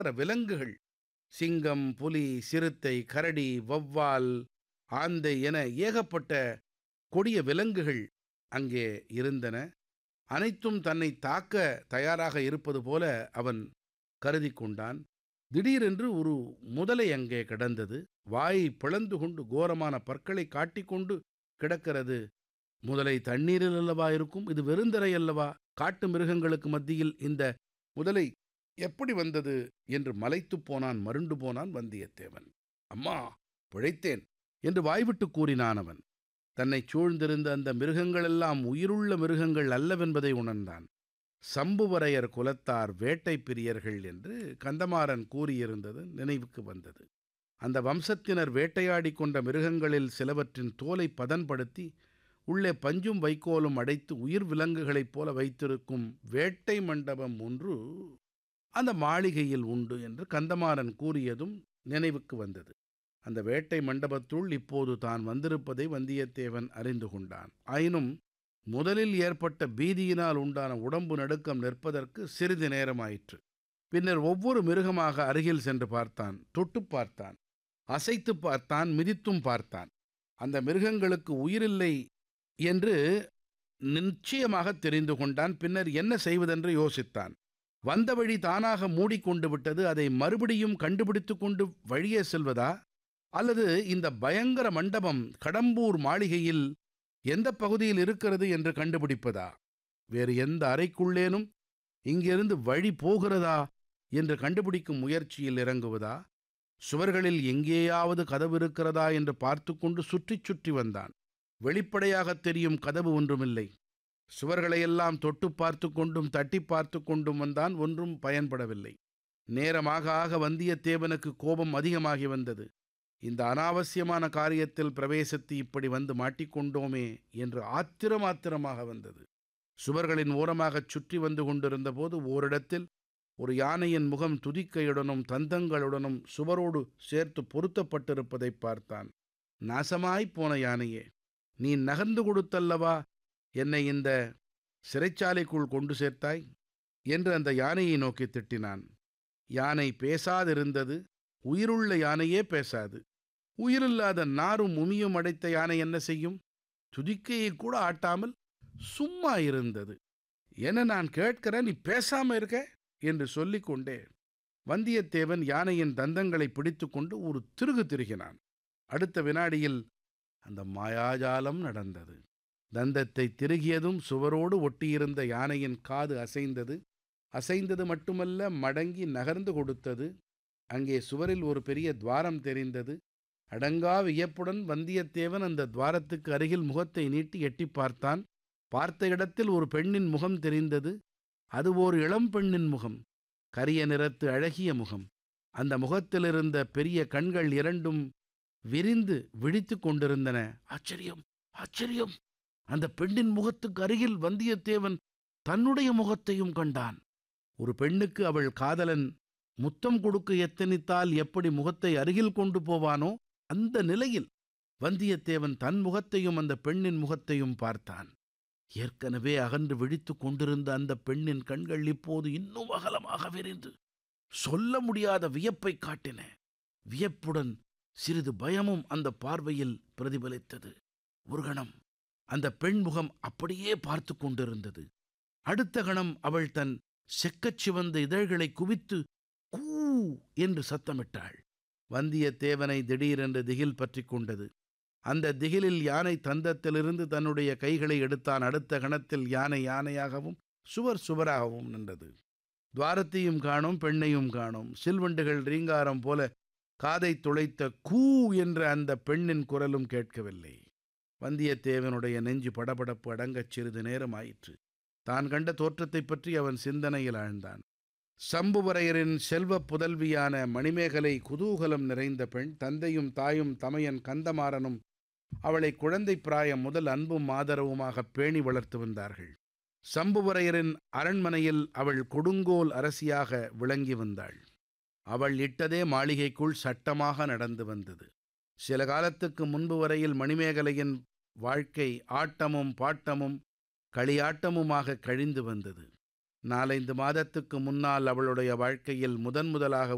விலங்குகள் சிங்கம் புலி சிறுத்தை கரடி வௌவால் ஆந்தை என ஏகப்பட்ட கொடிய விலங்குகள் அங்கே இருந்தன அனைத்தும் தன்னை தாக்க தயாராக இருப்பது போல அவன் கருதி கொண்டான் திடீரென்று ஒரு முதலை அங்கே கிடந்தது வாயை பிளந்து கொண்டு கோரமான பற்களை காட்டிக்கொண்டு கிடக்கிறது முதலை தண்ணீரில் அல்லவா இருக்கும் இது வெறுந்தரை அல்லவா காட்டு மிருகங்களுக்கு மத்தியில் இந்த முதலை எப்படி வந்தது என்று மலைத்துப் போனான் மருண்டு போனான் வந்தியத்தேவன் அம்மா பிழைத்தேன் என்று வாய்விட்டு கூறினான் அவன் தன்னைச் சூழ்ந்திருந்த அந்த மிருகங்களெல்லாம் உயிருள்ள மிருகங்கள் அல்லவென்பதை உணர்ந்தான் சம்புவரையர் குலத்தார் வேட்டை பிரியர்கள் என்று கந்தமாறன் கூறியிருந்தது நினைவுக்கு வந்தது அந்த வம்சத்தினர் வேட்டையாடிக் கொண்ட மிருகங்களில் சிலவற்றின் தோலை பதன்படுத்தி உள்ளே பஞ்சும் வைக்கோலும் அடைத்து உயிர் விலங்குகளைப் போல வைத்திருக்கும் வேட்டை மண்டபம் ஒன்று அந்த மாளிகையில் உண்டு என்று கந்தமாறன் கூறியதும் நினைவுக்கு வந்தது அந்த வேட்டை மண்டபத்துள் இப்போது தான் வந்திருப்பதை வந்தியத்தேவன் அறிந்து கொண்டான் ஆயினும் முதலில் ஏற்பட்ட பீதியினால் உண்டான உடம்பு நடுக்கம் நிற்பதற்கு சிறிது நேரமாயிற்று பின்னர் ஒவ்வொரு மிருகமாக அருகில் சென்று பார்த்தான் தொட்டு பார்த்தான் அசைத்து பார்த்தான் மிதித்தும் பார்த்தான் அந்த மிருகங்களுக்கு உயிரில்லை என்று நிச்சயமாக தெரிந்து கொண்டான் பின்னர் என்ன செய்வதென்று யோசித்தான் வந்த வழி தானாக மூடிக்கொண்டு விட்டது அதை மறுபடியும் கண்டுபிடித்து கொண்டு வழியே செல்வதா அல்லது இந்த பயங்கர மண்டபம் கடம்பூர் மாளிகையில் எந்த பகுதியில் இருக்கிறது என்று கண்டுபிடிப்பதா வேறு எந்த அறைக்குள்ளேனும் இங்கிருந்து வழி போகிறதா என்று கண்டுபிடிக்கும் முயற்சியில் இறங்குவதா சுவர்களில் எங்கேயாவது கதவு இருக்கிறதா என்று பார்த்து கொண்டு சுற்றி சுற்றி வந்தான் வெளிப்படையாகத் தெரியும் கதவு ஒன்றுமில்லை சுவர்களையெல்லாம் தொட்டு பார்த்து கொண்டும் தட்டி பார்த்து கொண்டும் வந்தான் ஒன்றும் பயன்படவில்லை நேரமாக ஆக வந்தியத்தேவனுக்கு கோபம் அதிகமாகி வந்தது இந்த அனாவசியமான காரியத்தில் பிரவேசித்து இப்படி வந்து மாட்டிக்கொண்டோமே என்று ஆத்திரம் ஆத்திரமாக வந்தது சுவர்களின் ஓரமாகச் சுற்றி வந்து கொண்டிருந்த போது ஓரிடத்தில் ஒரு யானையின் முகம் துதிக்கையுடனும் தந்தங்களுடனும் சுவரோடு சேர்த்து பொருத்தப்பட்டிருப்பதைப் பார்த்தான் நாசமாய்ப் போன யானையே நீ நகர்ந்து கொடுத்தல்லவா என்னை இந்த சிறைச்சாலைக்குள் கொண்டு சேர்த்தாய் என்று அந்த யானையை நோக்கி திட்டினான் யானை பேசாதிருந்தது உயிருள்ள யானையே பேசாது உயிரில்லாத நாரும் உமியும் அடைத்த யானை என்ன செய்யும் துதிக்கையை கூட ஆட்டாமல் சும்மா இருந்தது என்ன நான் கேட்கிறேன் நீ பேசாம இருக்க என்று சொல்லிக்கொண்டே வந்தியத்தேவன் யானையின் தந்தங்களை பிடித்துக்கொண்டு ஒரு திருகு திருகினான் அடுத்த வினாடியில் அந்த மாயாஜாலம் நடந்தது தந்தத்தை திருகியதும் சுவரோடு ஒட்டியிருந்த யானையின் காது அசைந்தது அசைந்தது மட்டுமல்ல மடங்கி நகர்ந்து கொடுத்தது அங்கே சுவரில் ஒரு பெரிய துவாரம் தெரிந்தது அடங்கா வியப்புடன் வந்தியத்தேவன் அந்த துவாரத்துக்கு அருகில் முகத்தை நீட்டி எட்டி பார்த்தான் பார்த்த இடத்தில் ஒரு பெண்ணின் முகம் தெரிந்தது அது ஓர் இளம் பெண்ணின் முகம் கரிய நிறத்து அழகிய முகம் அந்த முகத்திலிருந்த பெரிய கண்கள் இரண்டும் விரிந்து விழித்து கொண்டிருந்தன ஆச்சரியம் ஆச்சரியம் அந்த பெண்ணின் முகத்துக்கு அருகில் வந்தியத்தேவன் தன்னுடைய முகத்தையும் கண்டான் ஒரு பெண்ணுக்கு அவள் காதலன் முத்தம் கொடுக்க எத்தனித்தால் எப்படி முகத்தை அருகில் கொண்டு போவானோ அந்த நிலையில் வந்தியத்தேவன் தன் முகத்தையும் அந்த பெண்ணின் முகத்தையும் பார்த்தான் ஏற்கனவே அகன்று விழித்து கொண்டிருந்த அந்த பெண்ணின் கண்கள் இப்போது இன்னும் அகலமாக விரிந்து சொல்ல முடியாத வியப்பை காட்டின வியப்புடன் சிறிது பயமும் அந்த பார்வையில் பிரதிபலித்தது ஒரு கணம் அந்த பெண் முகம் அப்படியே பார்த்து கொண்டிருந்தது அடுத்த கணம் அவள் தன் செக்கச் சிவந்த இதழ்களை குவித்து கூ என்று சத்தமிட்டாள் வந்தியத்தேவனை திடீரென்று திகில் பற்றி கொண்டது அந்த திகிலில் யானை தந்தத்திலிருந்து தன்னுடைய கைகளை எடுத்தான் அடுத்த கணத்தில் யானை யானையாகவும் சுவர் சுவராகவும் நின்றது துவாரத்தையும் காணோம் பெண்ணையும் காணோம் சில்வண்டுகள் ரீங்காரம் போல காதை துளைத்த கூ என்ற அந்த பெண்ணின் குரலும் கேட்கவில்லை வந்தியத்தேவனுடைய நெஞ்சு படபடப்பு அடங்கச் சிறிது நேரம் ஆயிற்று தான் கண்ட தோற்றத்தைப் பற்றி அவன் சிந்தனையில் ஆழ்ந்தான் சம்புவரையரின் செல்வ புதல்வியான மணிமேகலை குதூகலம் நிறைந்த பெண் தந்தையும் தாயும் தமையன் கந்தமாறனும் அவளை குழந்தை பிராயம் முதல் அன்பும் ஆதரவுமாக பேணி வளர்த்து வந்தார்கள் சம்புவரையரின் அரண்மனையில் அவள் கொடுங்கோல் அரசியாக விளங்கி வந்தாள் அவள் இட்டதே மாளிகைக்குள் சட்டமாக நடந்து வந்தது சில காலத்துக்கு முன்பு வரையில் மணிமேகலையின் வாழ்க்கை ஆட்டமும் பாட்டமும் களியாட்டமுமாக கழிந்து வந்தது நாலைந்து மாதத்துக்கு முன்னால் அவளுடைய வாழ்க்கையில் முதன் முதலாக